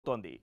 తోంది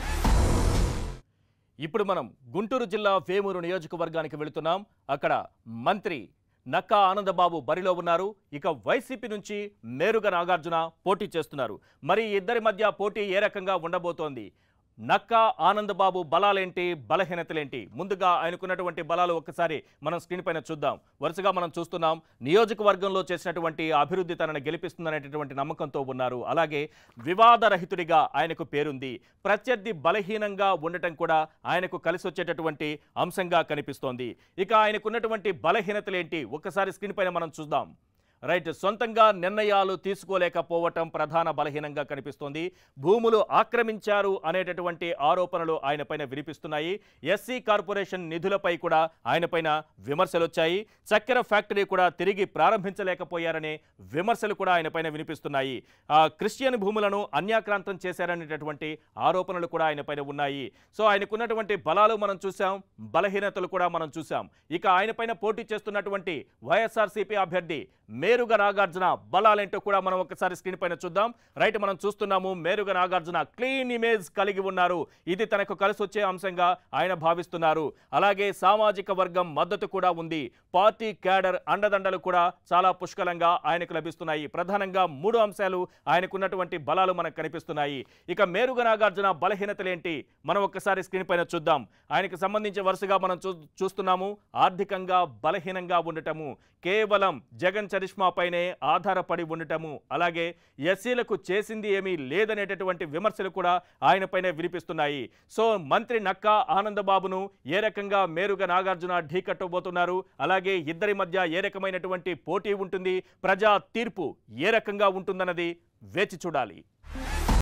ఇప్పుడు మనం గుంటూరు జిల్లా వేమూరు నియోజకవర్గానికి వెళుతున్నాం అక్కడ మంత్రి నక్కా ఆనందబాబు బరిలో ఉన్నారు ఇక వైసీపీ నుంచి మేరుగ నాగార్జున పోటీ చేస్తున్నారు మరి ఈ ఇద్దరి మధ్య పోటీ ఏ రకంగా ఉండబోతోంది నక్కా ఆనందబాబు బలాలేంటి బలహీనతలేంటి ముందుగా ఆయనకున్నటువంటి బలాలు ఒక్కసారి మనం స్క్రీన్ పైన చూద్దాం వరుసగా మనం చూస్తున్నాం నియోజకవర్గంలో చేసినటువంటి అభివృద్ధి తనను గెలిపిస్తుందనేటటువంటి నమ్మకంతో ఉన్నారు అలాగే వివాదరహితుడిగా ఆయనకు పేరుంది ప్రత్యర్థి బలహీనంగా ఉండటం కూడా ఆయనకు కలిసి వచ్చేటటువంటి అంశంగా కనిపిస్తోంది ఇక ఆయనకున్నటువంటి బలహీనతలేంటి ఒక్కసారి స్క్రీన్ పైన మనం చూద్దాం రైట్ సొంతంగా నిర్ణయాలు తీసుకోలేకపోవటం ప్రధాన బలహీనంగా కనిపిస్తోంది భూములు ఆక్రమించారు అనేటటువంటి ఆరోపణలు ఆయనపైన వినిపిస్తున్నాయి ఎస్సీ కార్పొరేషన్ నిధులపై కూడా ఆయనపైన విమర్శలు వచ్చాయి చక్కెర ఫ్యాక్టరీ కూడా తిరిగి ప్రారంభించలేకపోయారనే విమర్శలు కూడా ఆయనపైన వినిపిస్తున్నాయి ఆ క్రిస్టియన్ భూములను అన్యాక్రాంతం చేశారనేటటువంటి ఆరోపణలు కూడా ఆయనపైన ఉన్నాయి సో ఆయనకున్నటువంటి బలాలు మనం చూసాం బలహీనతలు కూడా మనం చూసాం ఇక ఆయనపైన పోటీ చేస్తున్నటువంటి వైఎస్ఆర్సీపీ అభ్యర్థి మేరుగ నాగార్జున బలాలేంటో కూడా మనం ఒకసారి స్క్రీన్ పైన చూద్దాం రైట్ మనం చూస్తున్నాము మేరుగ నాగార్జున క్లీన్ ఇమేజ్ కలిగి ఉన్నారు ఇది తనకు కలిసి వచ్చే అంశంగా ఆయన భావిస్తున్నారు అలాగే సామాజిక వర్గం మద్దతు కూడా ఉంది పార్టీ క్యాడర్ అండదండలు కూడా చాలా పుష్కలంగా ఆయనకు లభిస్తున్నాయి ప్రధానంగా మూడు అంశాలు ఆయనకున్నటువంటి బలాలు మనకు కనిపిస్తున్నాయి ఇక మేరుగ నాగార్జున బలహీనతలేంటి మనం ఒక్కసారి స్క్రీన్ పైన చూద్దాం ఆయనకు సంబంధించి వరుసగా మనం చూ చూస్తున్నాము ఆర్థికంగా బలహీనంగా ఉండటము కేవలం జగన్ చరిష్మాపైనే ఆధారపడి ఉండటము అలాగే ఎస్సీలకు చేసింది ఏమీ లేదనేటటువంటి విమర్శలు కూడా ఆయనపైనే వినిపిస్తున్నాయి సో మంత్రి నక్కా ఆనందబాబును ఏ రకంగా మేరుగా నాగార్జున ఢీకట్టబోతున్నారు అలాగే ఇద్దరి మధ్య ఏ రకమైనటువంటి పోటీ ఉంటుంది ప్రజా తీర్పు ఏ రకంగా ఉంటుందన్నది వేచి చూడాలి